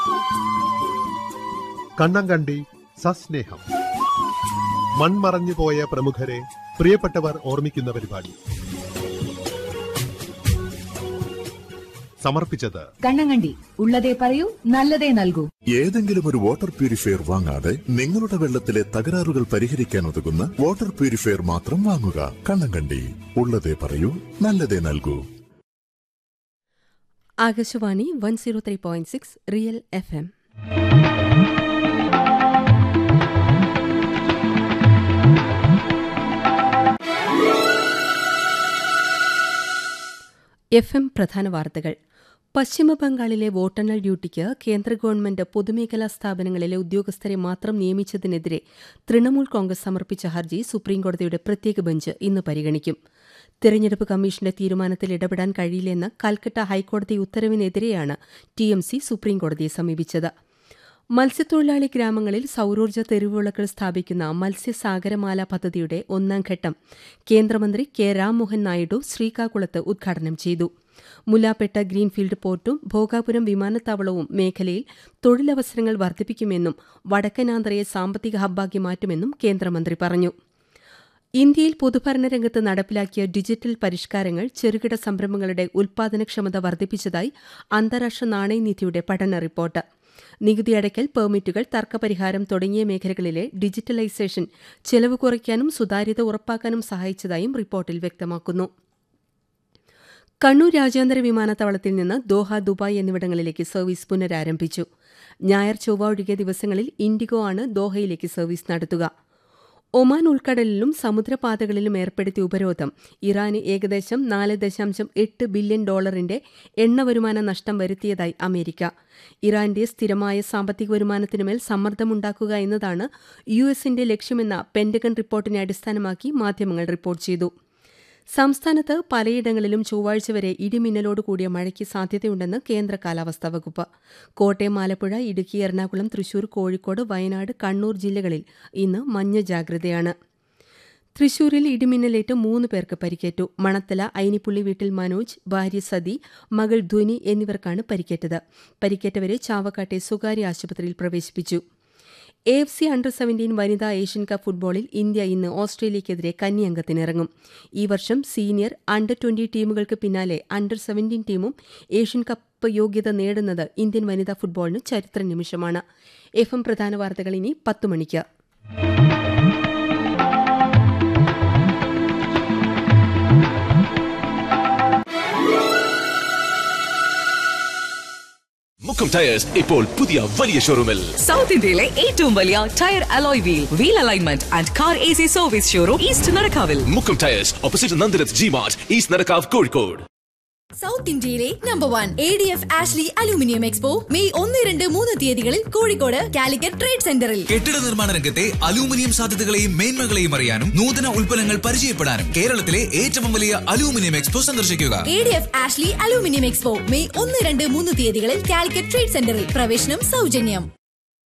കണ്ണങ്കണ്ടി സസ്നേഹം മൺമറഞ്ഞു പോയ പ്രമുഖരെ പ്രിയപ്പെട്ടവർ ഓർമ്മിക്കുന്ന പരിപാടി സമർപ്പിച്ചത് കണ്ണങ്കണ്ടി ഉള്ളതേ പറയൂ നല്ലതേ നൽകൂ ഏതെങ്കിലും ഒരു വാട്ടർ പ്യൂരിഫയർ വാങ്ങാതെ നിങ്ങളുടെ വെള്ളത്തിലെ തകരാറുകൾ പരിഹരിക്കാൻ ഉതകുന്ന വാട്ടർ പ്യൂരിഫയർ മാത്രം വാങ്ങുക കണ്ണങ്കണ്ടി ഉള്ളതേ പറയൂ നല്ലതേ നൽകൂ Akashvani one zero three point six real F M F M പ്രധാന വാർത്തകൾ പശ്ചിമബംഗാളിലെ വോട്ടെണ്ണൽ ഡ്യൂട്ടിക്ക് കേന്ദ്ര ഗവൺമെന്റ് പൊതുമേഖലാ സ്ഥാപനങ്ങളിലെ ഉദ്യോഗസ്ഥരെ മാത്രം നിയമിച്ചതിനെതിരെ തൃണമൂൽ കോൺഗ്രസ് സമർപ്പിച്ച ഹർജി സുപ്രീംകോടതിയുടെ പ്രത്യേക ബെഞ്ച് ഇന്ന് പരിഗണിക്കും തെരഞ്ഞെടുപ്പ് കമ്മീഷന്റെ തീരുമാനത്തിൽ ഇടപെടാൻ കഴിയില്ലെന്ന കൽക്കട്ട ഹൈക്കോടതി ഉത്തരവിനെതിരെയാണ് ടി എം സി സുപ്രീംകോടതിയെ സമീപിച്ചത് മത്സ്യത്തൊഴിലാളി ഗ്രാമങ്ങളിൽ സൌരോർജ്ജ തെരുവുവിളകൾ സ്ഥാപിക്കുന്ന മത്സ്യസാഗരമാല പദ്ധതിയുടെ ഒന്നാം ഘട്ടം കേന്ദ്രമന്ത്രി കെ രാംമോഹൻ നായിഡു ശ്രീകാകുളത്ത് ഉദ്ഘാടനം ചെയ്തു മുല്ലാപ്പെട്ട ഗ്രീൻഫീൽഡ് പോർട്ടും ഭോഗാപുരം വിമാനത്താവളവും മേഖലയിൽ തൊഴിലവസരങ്ങൾ വർദ്ധിപ്പിക്കുമെന്നും വടക്കനാന്ധ്രയെ സാമ്പത്തിക ഹബ്ബാക്കി മാറ്റുമെന്നും കേന്ദ്രമന്ത്രി പറഞ്ഞു ഇന്ത്യയിൽ പൊതുഭരണ രംഗത്ത് നടപ്പിലാക്കിയ ഡിജിറ്റൽ പരിഷ്കാരങ്ങൾ ചെറുകിട സംരംഭങ്ങളുടെ ഉൽപാദനക്ഷമത വർദ്ധിപ്പിച്ചതായി അന്താരാഷ്ട്ര നാണയനിധിയുടെ പഠന റിപ്പോർട്ട് നികുതി അടയ്ക്കൽ പെർമിറ്റുകൾ തർക്കപരിഹാരം തുടങ്ങിയ മേഖലകളിലെ ഡിജിറ്റലൈസേഷൻ ചെലവ് കുറയ്ക്കാനും സുതാര്യത ഉറപ്പാക്കാനും സഹായിച്ചതായും റിപ്പോർട്ടിൽ വ്യക്തമാക്കുന്നു കണ്ണൂർ രാജ്യാന്തര വിമാനത്താവളത്തിൽ നിന്ന് ദോഹ ദുബായ് എന്നിവിടങ്ങളിലേക്ക് സർവീസ് പുനരാരംഭിച്ചു ഞായർ ചൊവ്വ ഒഴികെ ദിവസങ്ങളിൽ ഇൻഡിഗോ ആണ് ദോഹയിലേക്ക് സർവീസ് നടത്തുക ഒമാൻ ഉൾക്കടലിലും സമുദ്രപാതകളിലും ഏർപ്പെടുത്തിയ ഉപരോധം ഇറാന് ഏകദേശം നാല് ദശാംശം എട്ട് ബില്യൺ ഡോളറിന്റെ എണ്ണ വരുമാന നഷ്ടം വരുത്തിയതായി അമേരിക്ക ഇറാന്റെ സ്ഥിരമായ സാമ്പത്തിക വരുമാനത്തിനുമേൽ സമ്മർദ്ദമുണ്ടാക്കുക എന്നതാണ് യു എസിന്റെ ലക്ഷ്യമെന്ന പെന്റഗൺ റിപ്പോർട്ടിനെ അടിസ്ഥാനമാക്കി മാധ്യമങ്ങൾ റിപ്പോർട്ട് ചെയ്തു സംസ്ഥാനത്ത് പലയിടങ്ങളിലും ചൊവ്വാഴ്ച വരെ ഇടിമിന്നലോട് കൂടിയ മഴയ്ക്ക് സാധ്യതയുണ്ടെന്ന് കേന്ദ്ര കാലാവസ്ഥാ വകുപ്പ് കോട്ടയം ആലപ്പുഴ ഇടുക്കി എറണാകുളം തൃശൂർ കോഴിക്കോട് വയനാട് കണ്ണൂർ ജില്ലകളിൽ ഇന്ന് മഞ്ഞ ജാഗ്രതയാണ് തൃശൂരിൽ ഇടിമിന്നലേറ്റ് മൂന്ന് പേർക്ക് പരിക്കേറ്റു മണത്തല ഐനിപ്പുള്ളി വീട്ടിൽ മനോജ് ഭാര്യ സതി മകൾ ധ്വനി എന്നിവർക്കാണ് പരിക്കേറ്റത് പരിക്കേറ്റവരെ ചാവക്കാട്ടെ സ്വകാര്യ ആശുപത്രിയിൽ പ്രവേശിപ്പിച്ചു A F C under seventeen വനിതാ ഏഷ്യൻ കപ്പ് ഫുട്ബോളിൽ ഇന്ത്യ ഇന്ന് ഓസ്ട്രേലിയയ്ക്കെതിരെ കന്നിയംഗത്തിനിറങ്ങും ഈ വർഷം സീനിയർ അണ്ടർ ട്വന്റി ടീമുകൾക്ക് പിന്നാലെ അണ്ടർ സെവന്റീൻ ടീമും ഏഷ്യൻ കപ്പ് യോഗ്യത നേടുന്നത് ഇന്ത്യൻ വനിതാ ഫുട്ബോളിന് ചരിത്ര നിമിഷമാണ് എഫ് എം പ്രധാന വാർത്തകൾ ഇനി പത്ത് മണിക്ക് മുക്കം ടയേഴ്സ് ഇപ്പോൾ പുതിയ വലിയ ഷോറൂമിൽ സൗത്ത് ഇന്ത്യയിലെ ഏറ്റവും വലിയ tyre alloy wheel wheel alignment and car A C service showroom east നടക്കാവിൽ Mukkam tyres opposite Nandirath G mart east Nadakkavu Kozhikode south ഇന്ത്യയിലെ number one A D F Ashley aluminium expo May ഒന്ന് രണ്ട് മൂന്ന് തീയതികളിൽ കോഴിക്കോട് കാലിക്കറ്റ് ട്രേഡ് സെന്ററിൽ കെട്ടിട നിർമ്മാണ രംഗത്തെ അലൂമിനിയം സാധ്യതകളെയും മേന്മകളെയും അറിയാനും നൂതന ഉൽപ്പന്നങ്ങൾ പരിചയപ്പെടാനും കേരളത്തിലെ ഏറ്റവും വലിയ അലൂമിനിയം എക്സ്പോ സന്ദർശിക്കുക A D F Ashley aluminium expo May ഒന്ന് രണ്ട് മൂന്ന് തീയതികളിൽ കാലിക്കറ്റ് ട്രേഡ് സെന്ററിൽ പ്രവേശനം സൗജന്യം